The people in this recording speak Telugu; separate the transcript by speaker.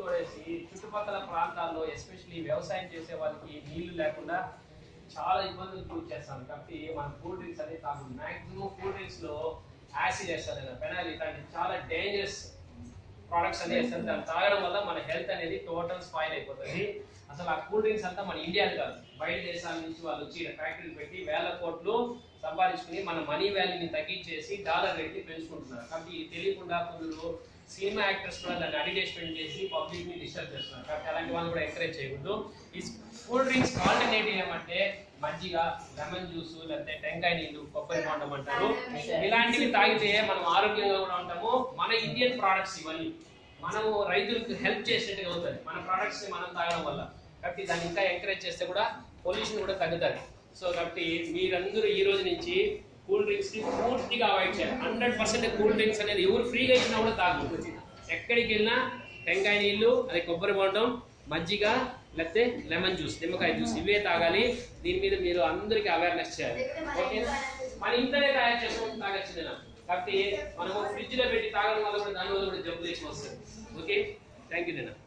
Speaker 1: పడేసి చుట్టుపక్కల ప్రాంతాల్లో ఎస్పెషల్లీ వ్యవసాయం చేసే వాళ్ళకి నీళ్లు లేకుండా చాలా ఇబ్బందులు గురి చేస్తాను కాబట్టి మన కూల్ డ్రింక్స్ అనేది తాగు మాక్సిమం కూల్ డ్రింక్స్ లో యాసిడ్ వేస్తారు కదా పెనాల్ ఇట్లాంటి చాలా డేంజరస్ ప్రోడక్ట్స్ అనేది వేస్తారు దాన్ని తాగడం వల్ల మన హెల్త్ అనేది టోటల్ స్పాయిల్ అయిపోతుంది అసలు ఆ కూల్ డ్రింక్స్ అంతా మన ఇండియా కాదు బయట దేశాల నుంచి వాళ్ళు వచ్చి ఫ్యాక్టరీలు పెట్టి వేల కోట్లు సంపాదించుకుని మన మనీ వాల్యూని తగ్గించేసి డాలర్ రేట్ని పెంచుకుంటున్నారు కాబట్టి ఇది తెలియకుండా కొందరు సినిమా యాక్టర్స్ కూడా దాన్ని అడ్వర్టైజ్మెంట్ చేసి పబ్లిక్ ని డిస్టర్బ్ చేస్తున్నారు కాబట్టి అలాంటి వాళ్ళు కూడా ఎంకరేజ్ చేయకూడదు ఈ కూల్ డ్రింక్స్ ఆల్టర్నేటివ్ ఏమంటే మజ్జిగ లెమన్ జ్యూస్ లేకపోతే టెంకాయ నీళ్ళు కొబ్బరి బొండం అంటారు ఇలాంటివి తాగితే మనం ఆరోగ్యంగా కూడా ఉంటాము మన ఇండియన్ ప్రోడక్ట్స్ ఇవన్నీ మనము రైతులకు హెల్ప్ చేసినట్టుగా అవుతుంది మన ప్రోడక్ట్స్ ని మనం తాగడం వల్ల కాబట్టి దాన్ని ఇంకా ఎంకరేజ్ చేస్తే కూడా పొల్యూషన్ కూడా తగ్గుతుంది సో కాబట్టి మీరందరూ ఈ రోజు నుంచి కూల్ డ్రింక్స్ ని పూర్తిగా అవాయిడ్ చేయాలి హండ్రెడ్ పర్సెంట్ కూల్ డ్రింక్స్ అనేది ఎవరు ఫ్రీగా ఇచ్చినా కూడా తాగకూడదు ఎక్కడికి వెళ్ళినా టెంకాయ నీళ్ళు అది కొబ్బరి బొండం మజ్జిగ లేకపోతే లెమన్ జ్యూస్ నిమ్మకాయ జ్యూస్ ఇవే తాగాలి దీని మీద మీరు అందరికీ అవేర్నెస్ చేయాలి ఓకేనా మన ఇంట్లోనే తయారు చేసుకొని తాగొచ్చు నేను కాబట్టి మనము ఫ్రిడ్జ్ లో పెట్టి తాగడం వల్ల కూడా దాని వల్ల కూడా జబ్బులు ఎక్కువ వస్తుంది ఓకే థ్యాంక్ యూ నేను